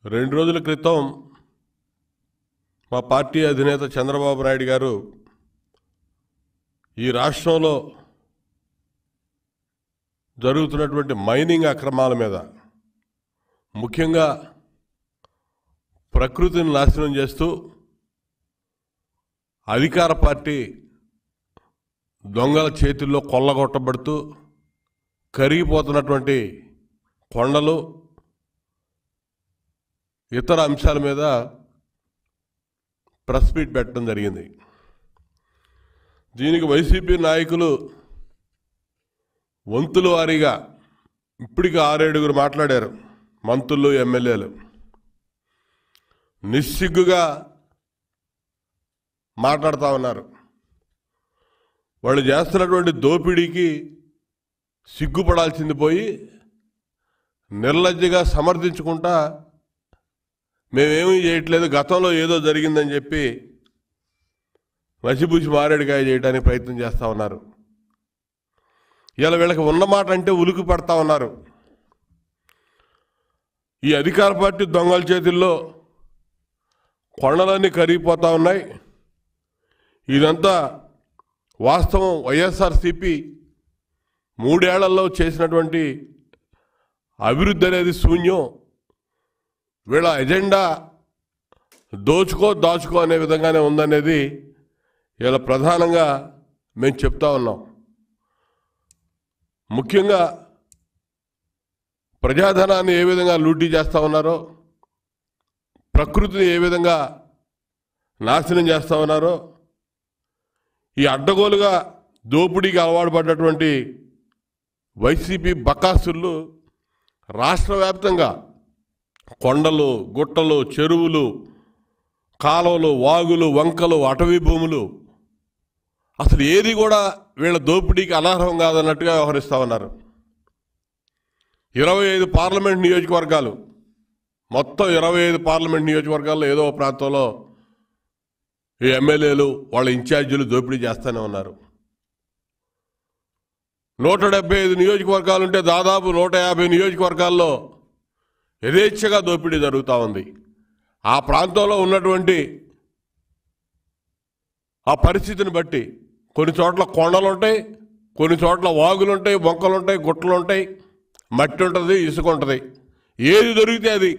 రెండు రోజుల క్రితం మా పార్టీ అధినేత చంద్రబాబు నాయుడు గారు ఈ రాష్ట్రంలో జరుగుతున్నటువంటి మైనింగ్ అక్రమాల మీద ముఖ్యంగా ప్రకృతిని నాశనం చేస్తూ అధికార పార్టీ దొంగల చేతుల్లో కొల్లగొట్టబడుతూ కరిగిపోతున్నటువంటి కొండలు ఇతర అంశాల మీద ప్రెస్ మీట్ పెట్టడం జరిగింది దీనికి వైసీపీ నాయకులు వంతుల వారీగా ఇప్పటికి ఆరేడుగురు మాట్లాడారు మంత్రులు ఎమ్మెల్యేలు నిస్సిగ్గుగా మాట్లాడుతూ ఉన్నారు వాళ్ళు చేస్తున్నటువంటి దోపిడీకి సిగ్గుపడాల్సింది పోయి నిర్లజ్జగా సమర్థించుకుంటా మేమేమీ చేయట్లేదు గతంలో ఏదో జరిగిందని చెప్పి మసిబూసి మారేడుకాయ చేయడానికి ప్రయత్నం చేస్తూ ఉన్నారు ఇలా వీళ్ళకి ఉన్నమాట అంటే ఉలికి పడతా ఉన్నారు ఈ అధికార పార్టీ దొంగల చేతుల్లో కొండలన్నీ కరిగిపోతూ ఉన్నాయి ఇదంతా వాస్తవం వైఎస్ఆర్సిపి మూడేళ్లలో చేసినటువంటి అభివృద్ధి అనేది శూన్యం వీళ్ళ ఎజెండా దోచుకో దాచుకో అనే విధంగానే ఉందనేది ఇలా ప్రధానంగా మేము చెప్తా ఉన్నాం ముఖ్యంగా ప్రజాధనాన్ని ఏ విధంగా లూటీ చేస్తూ ఉన్నారో ప్రకృతిని ఏ విధంగా నాశనం చేస్తూ ఉన్నారో ఈ అడ్డగోలుగా దోపిడీకి అలవాటు పడ్డటువంటి వైసీపీ బకాసులు రాష్ట్ర వ్యాప్తంగా కొండలు గుట్టలు చెరువులు కాలువలు వాగులు వంకలు అటవీ భూములు అసలు ఏది కూడా వీళ్ళ దోపిడీకి అనర్హం కాదన్నట్టుగా వ్యవహరిస్తూ ఉన్నారు ఇరవై ఐదు పార్లమెంట్ నియోజకవర్గాలు మొత్తం ఇరవై ఐదు పార్లమెంట్ నియోజకవర్గాల్లో ఏదో ఒక ప్రాంతంలో ఈ ఎమ్మెల్యేలు వాళ్ళ ఇన్ఛార్జీలు దోపిడీ చేస్తూనే ఉన్నారు నూట డెబ్బై ఐదు నియోజకవర్గాలు ఉంటే దాదాపు నూట యాభై నియోజకవర్గాల్లో యథేచ్ఛగా దోపిడీ జరుగుతూ ఉంది ఆ ప్రాంతంలో ఉన్నటువంటి ఆ పరిస్థితిని బట్టి కొన్ని చోట్ల కొండలు ఉంటాయి కొన్ని చోట్ల వాగులు ఉంటాయి బొంకలు ఉంటాయి గుట్టలు ఉంటాయి మట్టి ఉంటుంది ఇసుక ఉంటుంది ఏది దొరికితే అది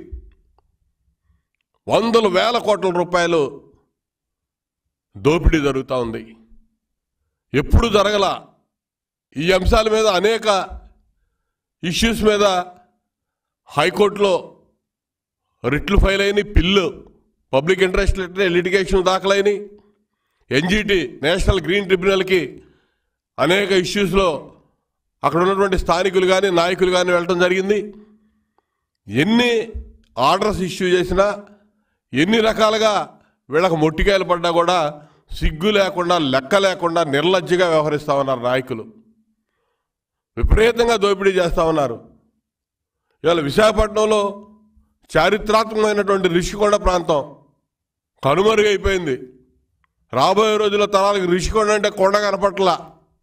వందల వేల కోట్ల రూపాయలు దోపిడీ జరుగుతూ ఉంది ఎప్పుడు జరగల ఈ అంశాల మీద అనేక ఇష్యూస్ మీద హైకోర్టులో రిట్లు ఫైల్ అయినాయి పిల్లు పబ్లిక్ ఇంట్రెస్ట్ లిటిగేషన్ దాఖలైనవి ఎన్జిటి నేషనల్ గ్రీన్ ట్రిబ్యునల్కి అనేక ఇష్యూస్లో అక్కడ ఉన్నటువంటి స్థానికులు కానీ నాయకులు కానీ వెళ్ళటం జరిగింది ఎన్ని ఆర్డర్స్ ఇష్యూ చేసినా ఎన్ని రకాలుగా వీళ్ళకి మొట్టికాయలు పడ్డా కూడా సిగ్గు లేకుండా లెక్క లేకుండా నిర్లజ్జగా వ్యవహరిస్తూ ఉన్నారు నాయకులు విపరీతంగా దోపిడీ చేస్తూ ఉన్నారు ఇవాళ విశాఖపట్నంలో చారిత్రాత్మకమైనటువంటి రిషికొండ ప్రాంతం కనుమరుగైపోయింది రాబోయే రోజుల్లో తరాలకు రిషికొండ అంటే కొండ కనపట్ల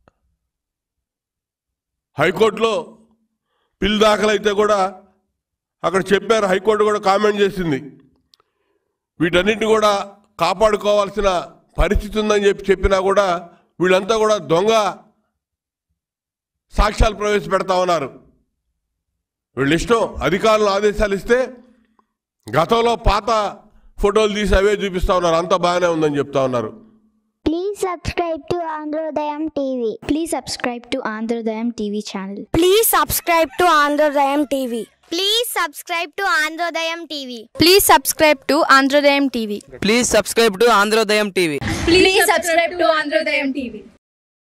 హైకోర్టులో పిల్ దాఖలైతే కూడా అక్కడ చెప్పారు హైకోర్టు కూడా కామెంట్ చేసింది వీటన్నిటిని కూడా కాపాడుకోవాల్సిన పరిస్థితి ఉందని చెప్పి చెప్పినా కూడా వీళ్ళంతా కూడా దొంగ సాక్ష్యాలు ప్రవేశపెడతా ఉన్నారు వీళ్ళ ఇష్టం అధికారులు ఆదేశాలు ఇస్తే గతంలో పాత ఫోటోలు తీసి అవే చూపిస్తా ఉన్నారు అంతా బాగానే ఉందని చెప్తా ఉన్నారు Please subscribe to Androdayam TV. Please subscribe to Androdayam TV channel. Please subscribe to Androdayam TV. Please subscribe to Androdayam TV. Please subscribe to Androdayam TV. Please subscribe to Androdayam TV. Please subscribe to Androdayam TV.